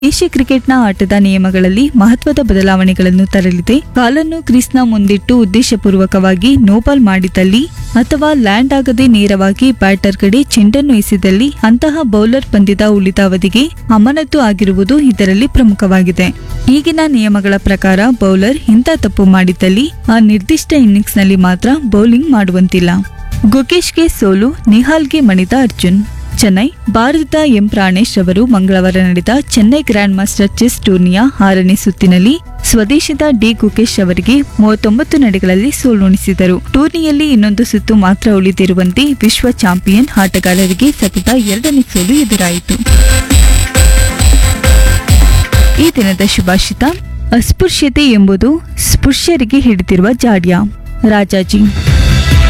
Asia ಕ್ರಿಕೆಟ್ನ ಆಟದ ನಿಯಮಗಳಲ್ಲಿ ಮಹತ್ವದ ಬದಲಾವಣೆಗಳನ್ನು ತರಲಿದೆ ಕಾಲನ್ನು ಕ್ರೀಸ್ನ ಮುಂದಿಟ್ಟು ಉದ್ದೇಶಪೂರ್ವಕವಾಗಿ ನೋಬಾಲ್ ಮಾಡಿದಲ್ಲಿ ಅಥವಾ ಲ್ಯಾಂಡ್ ಆಗದೆ ನೇರವಾಗಿ ಬ್ಯಾಟರ್ ಕಡೆ ಚೆಂಡನ್ನು ಎಸೆದಲ್ಲಿ ಅಂತಹ ಬೌಲರ್ ಪಂದ್ಯದ ಉಳಿದ ಅವಧಿಗೆ ಅಮಾನತು ಆಗಿರುವುದು ಇದರಲ್ಲಿ ಪ್ರಮುಖವಾಗಿದೆ ಈಗಿನ ನಿಯಮಗಳ ಪ್ರಕಾರ ಬೌಲರ್ ಇಂಥ ತಪ್ಪು ಮಾಡಿದ್ದಲ್ಲಿ ಆ ನಿರ್ದಿಷ್ಟ ಇನ್ನಿಂಗ್ಸ್ನಲ್ಲಿ ಮಾತ್ರ ಬೌಲಿಂಗ್ ಮಾಡುವಂತಿಲ್ಲ ಗುಕೇಶ್ಗೆ ಸೋಲು ನಿಹಾಲ್ಗೆ ಮಣಿದ ಅರ್ಜುನ್ ಚೆನ್ನೈ ಭಾರತದ ಎಂ ಪ್ರಾಣೇಶ್ ಅವರು ಮಂಗಳವಾರ ನಡೆದ ಚೆನ್ನೈ ಗ್ರ್ಯಾಂಡ್ ಮಾಸ್ಟರ್ ಚೆಸ್ ಟೂರ್ನಿಯ ಆರನೇ ಸುತ್ತಿನಲ್ಲಿ ಸ್ವದೇಶದ ಡಿ ಗುಕೇಶ್ ಅವರಿಗೆ ಮೂವತ್ತೊಂಬತ್ತು ನಡೆಗಳಲ್ಲಿ ಸೋಲುಣಿಸಿದರು ಟೂರ್ನಿಯಲ್ಲಿ ಇನ್ನೊಂದು ಸುತ್ತು ಮಾತ್ರ ಉಳಿದಿರುವಂತೆ ವಿಶ್ವ ಚಾಂಪಿಯನ್ ಆಟಗಾರರಿಗೆ ಸತತ ಎರಡನೇ ಸೋಲು ಎದುರಾಯಿತು ಈ ದಿನದ ಶುಭಾಷಿತ ಅಸ್ಪೃಶ್ಯತೆ ಎಂಬುದು ಸ್ಪೃಶ್ಯರಿಗೆ ಹಿಡಿದಿರುವ ಜಾಡ್ಯ ರಾಜಾಜಿ